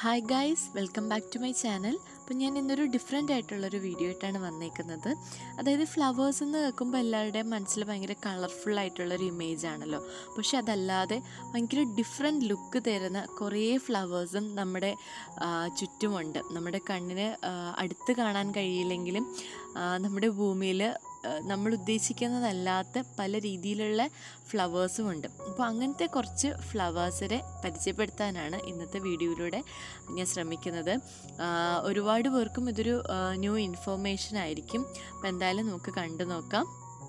hi guys welcome back to my channel അപ്പോൾ ഞാൻ ഇന്നൊരു ഡിഫറെൻ്റ് ആയിട്ടുള്ളൊരു വീഡിയോ ആയിട്ടാണ് വന്നേക്കുന്നത് അതായത് ഫ്ലവേഴ്സ് എന്ന് കേൾക്കുമ്പോൾ എല്ലാവരുടെയും മനസ്സിൽ ഭയങ്കര കളർഫുൾ ആയിട്ടുള്ളൊരു ഇമേജ് ആണല്ലോ പക്ഷെ അതല്ലാതെ ഭയങ്കര ഡിഫറെൻറ്റ് ലുക്ക് തരുന്ന കുറേ ഫ്ലവേഴ്സും നമ്മുടെ ആ, ചുറ്റുമുണ്ട് നമ്മുടെ കണ്ണിന് ആ, അടുത്ത് കാണാൻ കഴിയില്ലെങ്കിലും ആ, നമ്മുടെ ഭൂമിയിൽ നമ്മൾ ഉദ്ദേശിക്കുന്നതല്ലാത്ത പല രീതിയിലുള്ള ഫ്ലവേഴ്സും ഉണ്ട് അപ്പോൾ അങ്ങനത്തെ കുറച്ച് ഫ്ലവേഴ്സിനെ പരിചയപ്പെടുത്താനാണ് ഇന്നത്തെ വീഡിയോയിലൂടെ ഞാൻ ശ്രമിക്കുന്നത് ആ, ഒരുപാട് പേർക്കും ഇതൊരു ന്യൂ ഇൻഫോർമേഷൻ ആയിരിക്കും അപ്പോൾ എന്തായാലും നമുക്ക് കണ്ടു നോക്കാം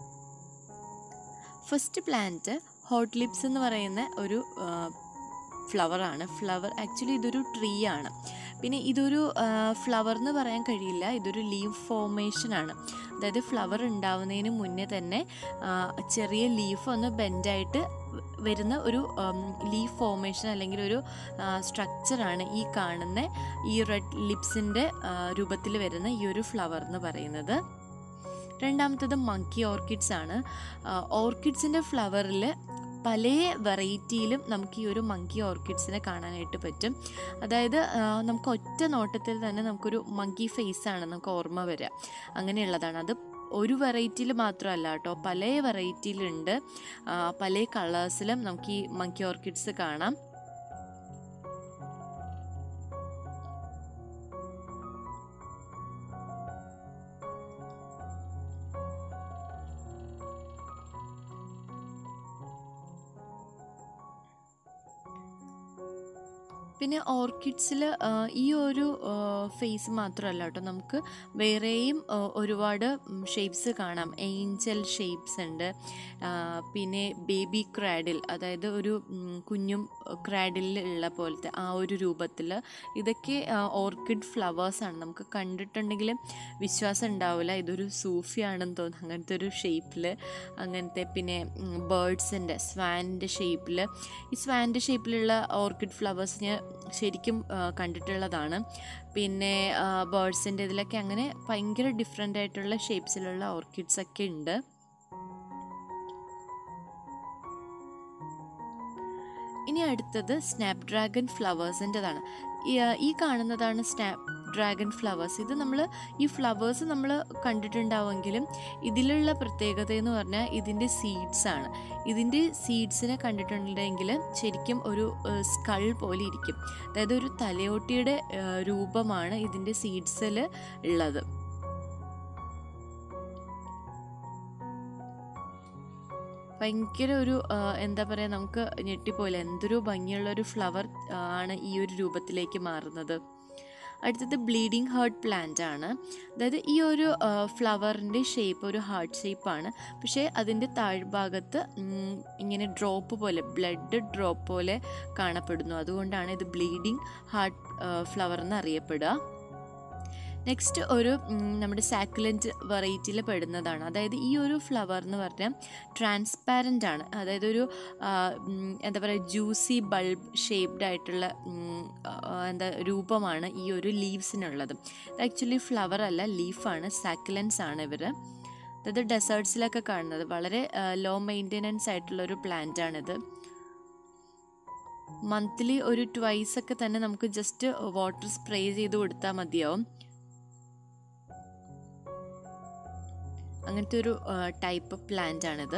ഫസ്റ്റ് പ്ലാന്റ് ഹോട്ട് ലിപ്സ് എന്ന് പറയുന്ന ഒരു ഫ്ലവറാണ് ഫ്ലവർ ആക്ച്വലി ഇതൊരു ട്രീ ആണ് പിന്നെ ഇതൊരു ഫ്ലവർ എന്ന് പറയാൻ കഴിയില്ല ഇതൊരു ലീഫ് ഫോർമേഷൻ ആണ് അതായത് ഫ്ലവർ ഉണ്ടാവുന്നതിന് മുന്നേ തന്നെ ആ, ചെറിയ ലീഫ് ഒന്ന് ബെൻഡായിട്ട് വരുന്ന ഒരു ലീഫ് ഫോർമേഷൻ അല്ലെങ്കിൽ ഒരു സ്ട്രക്ചറാണ് ഈ കാണുന്ന ഈ റെഡ് ലിപ്സിൻ്റെ രൂപത്തിൽ വരുന്ന ഈ ഒരു ഫ്ലവർ എന്ന് പറയുന്നത് രണ്ടാമത്തത് മങ്കി ഓർക്കിഡ്സ് ആണ് ഓർക്കിഡ്സിൻ്റെ ഫ്ലവറിൽ പല വെറൈറ്റിയിലും നമുക്ക് ഈ ഒരു മങ്കി ഓർക്കിഡ്സിനെ കാണാനായിട്ട് പറ്റും അതായത് ആ, നമുക്ക് ഒറ്റ നോട്ടത്തിൽ തന്നെ നമുക്കൊരു മങ്കി ഫേസ് ആണ് നമുക്ക് ഓർമ്മ വരിക അങ്ങനെയുള്ളതാണ് അത് ഒരു വെറൈറ്റിയിൽ മാത്രമല്ല കേട്ടോ പല വെറൈറ്റിയിലുണ്ട് ആ, പല കളേഴ്സിലും നമുക്ക് ഈ മങ്കി ഓർക്കിഡ്സ് കാണാം പിന്നെ ഓർക്കിഡ്സിൽ ഈ ഒരു ഫേസ് മാത്രമല്ല കേട്ടോ നമുക്ക് വേറെയും ആ, ഒരുപാട് ഷേപ്സ് കാണാം ഏഞ്ചൽ ഷേപ്സ് ഉണ്ട് ആ, പിന്നെ ബേബി ക്രാഡിൽ അതായത് ഒരു ഉം, കുഞ്ഞും ക്രാഡിലുള്ള പോലത്തെ ആ ഒരു രൂപത്തിൽ ഇതൊക്കെ ഓർക്കിഡ് ഫ്ലവേഴ്സാണ് നമുക്ക് കണ്ടിട്ടുണ്ടെങ്കിലും വിശ്വാസം ഉണ്ടാവില്ല ഇതൊരു സൂഫിയാണെന്ന് തോന്നുന്നു അങ്ങനത്തെ ഒരു ഷേപ്പിൽ അങ്ങനത്തെ പിന്നെ ബേർഡ്സിൻ്റെ സ്വാനിൻ്റെ ഷേപ്പിൽ ഈ സ്വാനിൻ്റെ ഷേപ്പിലുള്ള ഓർക്കിഡ് ഫ്ലവേഴ്സ് ഞാൻ ശരിക്കും ആ, കണ്ടിട്ടുള്ളതാണ് പിന്നെ ബേർഡ്സിൻ്റെ ഇതിലൊക്കെ അങ്ങനെ ഭയങ്കര ഡിഫറെൻ്റ് ആയിട്ടുള്ള ഷേപ്സിലുള്ള ഓർക്കിഡ്സ് ഒക്കെ ഉണ്ട് ഇനി അടുത്തത് സ്നാപ് ഡ്രാഗൺ ഫ്ലവേഴ്സിൻ്റെതാണ് ഈ കാണുന്നതാണ് സ്നാപ് ഡ്രാഗൺ ഫ്ലവേഴ്സ് ഇത് നമ്മൾ ഈ ഫ്ലവേഴ്സ് നമ്മൾ കണ്ടിട്ടുണ്ടാവുമെങ്കിലും ഇതിലുള്ള പ്രത്യേകത എന്ന് പറഞ്ഞാൽ ഇതിൻ്റെ സീഡ്സ് ആണ് ഇതിൻ്റെ സീഡ്സിനെ കണ്ടിട്ടുണ്ടെങ്കിൽ ശരിക്കും ഒരു സ്കൾ പോലെ ഇരിക്കും അതായത് ഒരു തലയോട്ടിയുടെ ആ, രൂപമാണ് ഇതിൻ്റെ സീഡ്സിൽ ഉള്ളത് ഭയങ്കര ഒരു ആ, എന്താ പറയുക നമുക്ക് ഞെട്ടിപ്പോലെ എന്തൊരു ഭംഗിയുള്ള ഒരു ഫ്ലവർ ആണ് ഈ ഒരു രൂപത്തിലേക്ക് മാറുന്നത് അടുത്തത് ബ്ലീഡിങ് ഹാർട്ട് പ്ലാന്റ് ആണ് അതായത് ഈ ഒരു ഫ്ലവറിൻ്റെ ഷേപ്പ് ഒരു ഹാർട്ട് ഷേപ്പാണ് പക്ഷേ അതിൻ്റെ താഴ്ഭാഗത്ത് ഉം, ഇങ്ങനെ ഡ്രോപ്പ് പോലെ ബ്ലഡ് ഡ്രോപ്പ് പോലെ കാണപ്പെടുന്നു അതുകൊണ്ടാണ് ഇത് ബ്ലീഡിങ് ഹാർട്ട് ഫ്ലവർ എന്ന് അറിയപ്പെടുക നെക്സ്റ്റ് ഒരു ഉം, നമ്മുടെ സാക്കുലൻറ്റ് വെറൈറ്റിയിൽ പെടുന്നതാണ് അതായത് ഈ ഒരു ഫ്ലവർ എന്ന് പറഞ്ഞാൽ ട്രാൻസ്പാരൻ്റ് ആണ് അതായത് ഒരു ആ, ഉം, എന്താ പറയുക ജ്യൂസി ബൾബ് ഷേപ്ഡ് ആയിട്ടുള്ള ഉം, ആ, എന്താ രൂപമാണ് ഈ ഒരു ലീവ്സിനുള്ളത് ഇത് ആക്ച്വലി ഫ്ലവർ അല്ല ലീഫാണ് സാക്കുലൻസ് ആണ് ഇവർ അതായത് ഡെസേർട്സിലൊക്കെ കാണുന്നത് വളരെ ലോ മെയിൻ്റെനൻസ് ആയിട്ടുള്ള ഒരു പ്ലാന്റ് ആണിത് മന്ത്ലി ഒരു ട്വൈസ് ഒക്കെ തന്നെ നമുക്ക് ജസ്റ്റ് വാട്ടർ സ്പ്രേ ചെയ്ത് കൊടുത്താൽ മതിയാവും അങ്ങനത്തെ ഒരു ടൈപ്പ് പ്ലാന്റ് ആണിത്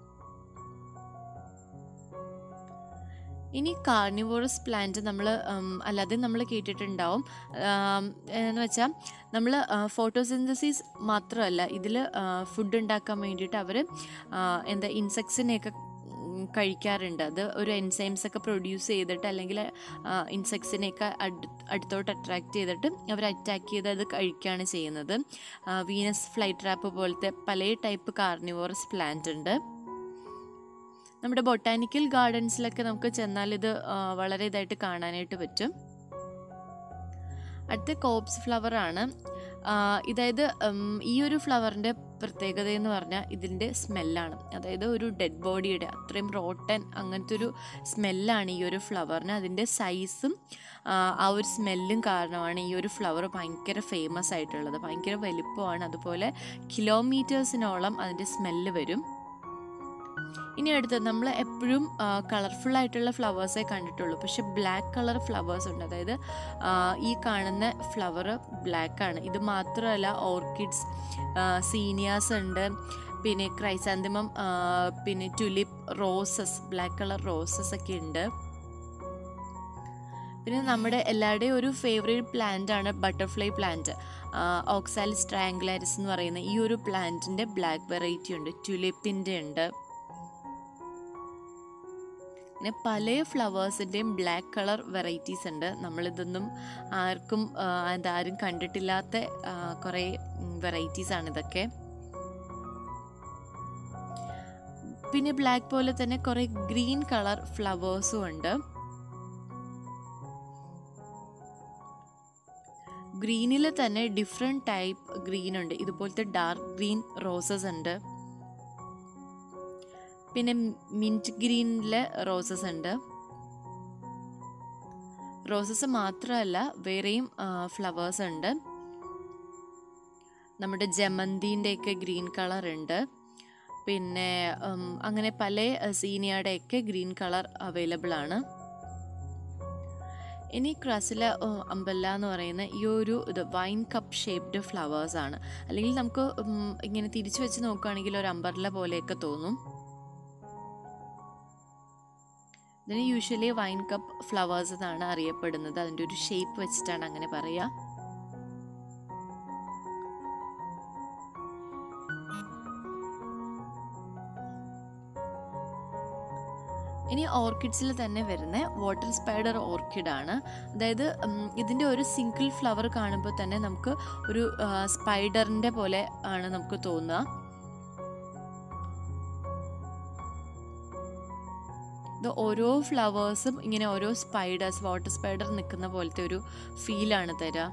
ഇനി കാർണിവോറസ് പ്ലാന്റ് നമ്മൾ അല്ലാതെ നമ്മൾ കേട്ടിട്ടുണ്ടാവും ആം, എന്ന് വെച്ചാൽ നമ്മൾ ഫോട്ടോസിന്തസിസ് മാത്രമല്ല ഇതിൽ ഫുഡ് ഉണ്ടാക്കാൻ വേണ്ടിയിട്ട് അവർ എന്താ ഇൻസെക്ട്സിനെയൊക്കെ ഉം, കഴിക്കാറുണ്ട് അത് ഒരു എൻസൈംസ് ഒക്കെ പ്രൊഡ്യൂസ് ചെയ്തിട്ട് അല്ലെങ്കിൽ ഇൻസെക്ട്സിനെയൊക്കെ അടു അടുത്തോട്ട് അട്രാക്ട് ചെയ്തിട്ട് അവർ അറ്റാക്ക് ചെയ്ത് അത് കഴിക്കുകയാണ് ചെയ്യുന്നത് വീനസ് ഫ്ലൈ ട്രാപ്പ് പോലത്തെ പല ടൈപ്പ് കാർണിവോറസ് പ്ലാന്റ് ഉണ്ട് നമ്മുടെ ബൊട്ടാനിക്കൽ ഗാർഡൻസിലൊക്കെ നമുക്ക് ചെന്നാൽ ഇത് ആ, വളരെ ഇതായിട്ട് കാണാനായിട്ട് പറ്റും അടുത്ത കോപ്സ് ഫ്ലവർ ആണ് ആ, ഇതായത് ഉം, ഈ ഒരു ഫ്ലവറിൻ്റെ പ്രത്യേകത എന്ന് പറഞ്ഞാൽ ഇതിൻ്റെ സ്മെല്ലാണ് അതായത് ഒരു ഡെഡ് ബോഡിയുടെ അത്രയും റോട്ടൻ അങ്ങനത്തെ ഒരു സ്മെല്ലാണ് ഈ ഒരു ഫ്ലവറിന് അതിൻ്റെ സൈസും ആ ഒരു സ്മെല്ലും കാരണമാണ് ഈ ഒരു ഫ്ലവർ ഭയങ്കര ഫേമസ് ആയിട്ടുള്ളത് ഭയങ്കര വലിപ്പമാണ് അതുപോലെ കിലോമീറ്റേഴ്സിനോളം അതിൻ്റെ സ്മെല്ല് വരും ഇനി അടുത്ത് നമ്മൾ എപ്പോഴും കളർഫുൾ ആയിട്ടുള്ള ഫ്ലവേഴ്സേ കണ്ടിട്ടുള്ളൂ പക്ഷെ ബ്ലാക്ക് കളർ ഫ്ലവേഴ്സ് ഉണ്ട് അതായത് ആ, ഈ കാണുന്ന ഫ്ലവർ ബ്ലാക്ക് ആണ് ഇത് മാത്രമല്ല ഓർക്കിഡ്സ് സീനിയാസ് ഉണ്ട് പിന്നെ ക്രൈസാന്തിമം ആ, പിന്നെ tulip roses black colour roses ഒക്കെ ഉണ്ട് പിന്നെ നമ്മുടെ എല്ലാവരുടെയും ഒരു ഫേവറേറ്റ് പ്ലാന്റ് ആണ് ബട്ടർഫ്ലൈ പ്ലാന്റ് ഓക്സാലിസ് ട്രയാങ്കുലാരിസ് എന്ന് പറയുന്ന ഈ ഒരു പ്ലാന്റിൻ്റെ ബ്ലാക്ക് വെറൈറ്റി ഉണ്ട് ടുലിപ്പിൻ്റെ ഉണ്ട് പിന്നെ പല ഫ്ലവേഴ്സിൻ്റെയും ബ്ലാക്ക് കളർ വെറൈറ്റീസ് ഉണ്ട് നമ്മളിതൊന്നും ആർക്കും ആ, അതാരും കണ്ടിട്ടില്ലാത്ത ആ, കുറേ വെറൈറ്റീസ് ആണ് ഇതൊക്കെ പിന്നെ ബ്ലാക്ക് പോലെ തന്നെ കുറേ ഗ്രീൻ കളർ ഫ്ലവേഴ്സും ഉണ്ട് ഗ്രീനിൽ തന്നെ ഡിഫറെൻറ്റ് ടൈപ്പ് ഗ്രീൻ ഉണ്ട് ഇതുപോലത്തെ ഡാർക്ക് ഗ്രീൻ റോസസ് ഉണ്ട് പിന്നെ മിൻറ്റ് ഗ്രീനിലെ റോസസ് ഉണ്ട് റോസസ് മാത്രമല്ല വേറെയും ഫ്ലവേഴ്സ് ഉണ്ട് നമ്മുടെ ജമന്തിൻ്റെയൊക്കെ ഗ്രീൻ കളർ ഉണ്ട് പിന്നെ ഉം, അങ്ങനെ പല സീനിയയുടെയൊക്കെ ഗ്രീൻ കളർ അവൈലബിൾ ആണ് ഇനി ക്രസില അമ്പല്ല എന്ന് പറയുന്ന ഈ ഒരു ഇത് വൈൻ കപ്പ് ഷേപ്ഡ് ഫ്ലവേഴ്സ് ആണ് അല്ലെങ്കിൽ നമുക്ക് ഉം, ഇങ്ങനെ തിരിച്ചു വെച്ച് നോക്കുകയാണെങ്കിൽ ഒരു അമ്പർല പോലെയൊക്കെ തോന്നും ഇതിന് യൂഷ്വലി വൈൻ കപ്പ് ഫ്ലവേഴ്സ് എന്നാണ് അറിയപ്പെടുന്നത് അതിൻ്റെ ഒരു ഷേപ്പ് വെച്ചിട്ടാണ് അങ്ങനെ പറയുക ഇനി ഓർക്കിഡ്സിൽ തന്നെ വരുന്ന വാട്ടർ സ്പൈഡർ ഓർക്കിഡ് ആണ് അതായത് ഉം, ഇതിൻ്റെ ഒരു സിംഗിൾ ഫ്ലവർ കാണുമ്പോൾ തന്നെ നമുക്ക് ഒരു സ്പൈഡറിൻ്റെ പോലെ ആണ് നമുക്ക് തോന്നുക ഇത് ഓരോ ഫ്ലവേഴ്സും ഇങ്ങനെ ഓരോ സ്പൈഡേഴ്സ് വാട്ടർ സ്പൈഡർ നിൽക്കുന്ന പോലത്തെ ഒരു ഫീലാണ് തരിക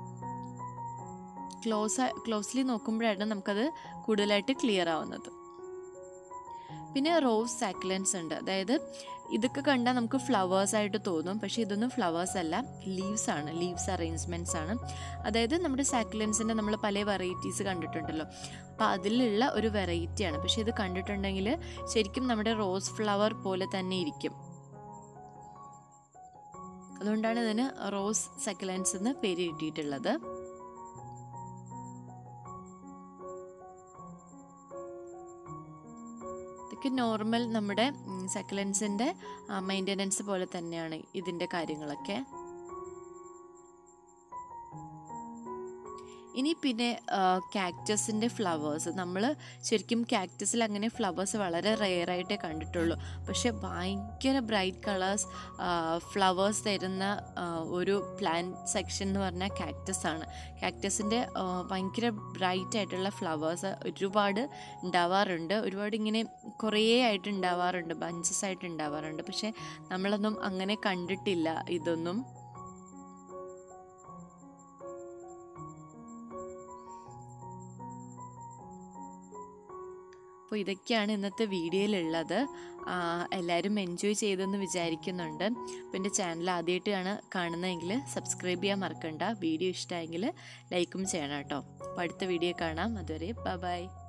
ക്ലോസ് ക്ലോസ്ലി നോക്കുമ്പോഴാണ് നമുക്കത് കൂടുതലായിട്ട് ക്ലിയർ ആവുന്നത് പിന്നെ റോസ് സാക്ലൻസ് ഉണ്ട് അതായത് ഇതൊക്കെ കണ്ടാൽ നമുക്ക് ഫ്ലവേഴ്സ് ആയിട്ട് തോന്നും പക്ഷേ ഇതൊന്നും ഫ്ലവേഴ്സ് അല്ല ലീവ്സ് ആണ് ലീവ്സ് അറേഞ്ച്മെൻറ്റ്സ് ആണ് അതായത് നമ്മുടെ സാക്ലൻസിൻ്റെ നമ്മൾ പല വെറൈറ്റീസ് കണ്ടിട്ടുണ്ടല്ലോ അപ്പോൾ അതിലുള്ള ഒരു വെറൈറ്റിയാണ് പക്ഷേ ഇത് കണ്ടിട്ടുണ്ടെങ്കിൽ ശരിക്കും നമ്മുടെ റോസ് ഫ്ലവർ പോലെ തന്നെ ഇരിക്കും അതുകൊണ്ടാണ് ഇതിന് റോസ് സക്കലൻസ് എന്ന് പേര് കിട്ടിയിട്ടുള്ളത് ഇതൊക്കെ നോർമൽ നമ്മുടെ സക്കലൻസിൻ്റെ മെയിൻ്റനൻസ് പോലെ തന്നെയാണ് ഇതിൻ്റെ കാര്യങ്ങളൊക്കെ ഇനി പിന്നെ കാക്ടസിൻ്റെ ഫ്ലവേഴ്സ് നമ്മൾ ശരിക്കും കാക്ടസിൽ അങ്ങനെ ഫ്ലവേഴ്സ് വളരെ റെയറായിട്ടേ കണ്ടിട്ടുള്ളൂ പക്ഷെ ഭയങ്കര ബ്രൈറ്റ് കളേഴ്സ് ഫ്ലവേഴ്സ് തരുന്ന ആ, ഒരു പ്ലാന്റ് സെക്ഷൻ എന്ന് പറഞ്ഞാൽ കാക്ടസ് ആണ് കാക്ടസിൻ്റെ ഭയങ്കര ബ്രൈറ്റ് ആയിട്ടുള്ള ഫ്ലവേഴ്സ് ഒരുപാട് ഉണ്ടാവാറുണ്ട് ഒരുപാട് ഇങ്ങനെ കുറേ ആയിട്ട് ഉണ്ടാവാറുണ്ട് ബഞ്ചസ് ആയിട്ട് ഉണ്ടാവാറുണ്ട് പക്ഷെ നമ്മളൊന്നും അങ്ങനെ കണ്ടിട്ടില്ല ഇതൊന്നും അപ്പോൾ ഇതൊക്കെയാണ് ഇന്നത്തെ വീഡിയോയിലുള്ളത് ആ, എല്ലാവരും എൻജോയ് ചെയ്തെന്ന് വിചാരിക്കുന്നുണ്ട് അപ്പോൾ എൻ്റെ ചാനൽ ആദ്യമായിട്ടാണ് കാണുന്നതെങ്കിൽ സബ്സ്ക്രൈബ് ചെയ്യാൻ മറക്കണ്ട വീഡിയോ ഇഷ്ടമായെങ്കിൽ ലൈക്കും ചെയ്യണം കേട്ടോ അപ്പോൾ അടുത്ത വീഡിയോ കാണാം അതുവരെ ബൈ